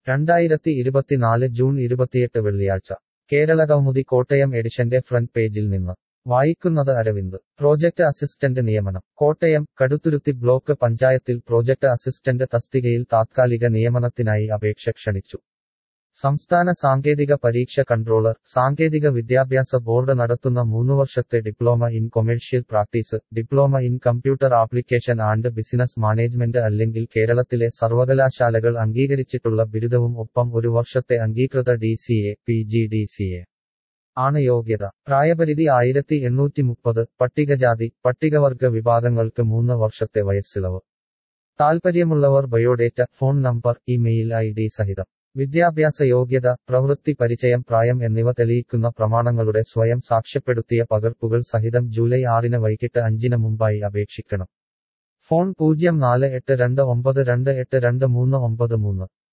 രണ്ടായിരത്തി ഇരുപത്തിനാല് ജൂൺ ഇരുപത്തിയെട്ട് വെള്ളിയാഴ്ച കേരള കൗമുദി കോട്ടയം എഡിഷന്റെ ഫ്രണ്ട് പേജിൽ നിന്ന് വായിക്കുന്നത് അരവിന്ദ് പ്രോജക്ട് അസിസ്റ്റന്റ് നിയമനം കോട്ടയം കടുത്തുരുത്തി ബ്ലോക്ക് പഞ്ചായത്തിൽ പ്രോജക്ട് അസിസ്റ്റന്റ് തസ്തികയിൽ താത്കാലിക നിയമനത്തിനായി അപേക്ഷ ക്ഷണിച്ചു സംസ്ഥാന സാങ്കേതിക പരീക്ഷ കൺട്രോളർ സാങ്കേതിക വിദ്യാഭ്യാസ ബോർഡ് നടത്തുന്ന മൂന്നു വർഷത്തെ diploma in commercial practice diploma in computer application and business management അല്ലെങ്കിൽ കേരളത്തിലെ സർവകലാശാലകൾ അംഗീകരിച്ചിട്ടുള്ള ബിരുദവും ഒപ്പം ഒരു വർഷത്തെ അംഗീകൃത D C A P G D C A ആണ് യോഗ്യത പ്രായപരിധി ആയിരത്തി എണ്ണൂറ്റി മുപ്പത് പട്ടികജാതി പട്ടികവർഗ വിഭാഗങ്ങൾക്ക് മൂന്ന് വർഷത്തെ വയസ്സിളവ് താൽപ്പര്യമുള്ളവർ biodata phone number email I D സഹിതം വിദ്യാഭ്യാസ യോഗ്യത പ്രവൃത്തി പരിചയം പ്രായം എന്നിവ തെളിയിക്കുന്ന പ്രമാണങ്ങളുടെ സ്വയം സാക്ഷ്യപ്പെടുത്തിയ പകർപ്പുകൾ സഹിതം ജൂലൈ ആറിന് വൈകിട്ട് അഞ്ചിന് മുമ്പായി അപേക്ഷിക്കണം ഫോൺ പൂജ്യം നാല് എട്ട് രണ്ട് ഒമ്പത് രണ്ട് എട്ട് രണ്ട് മൂന്ന് ഒമ്പത് മൂന്ന്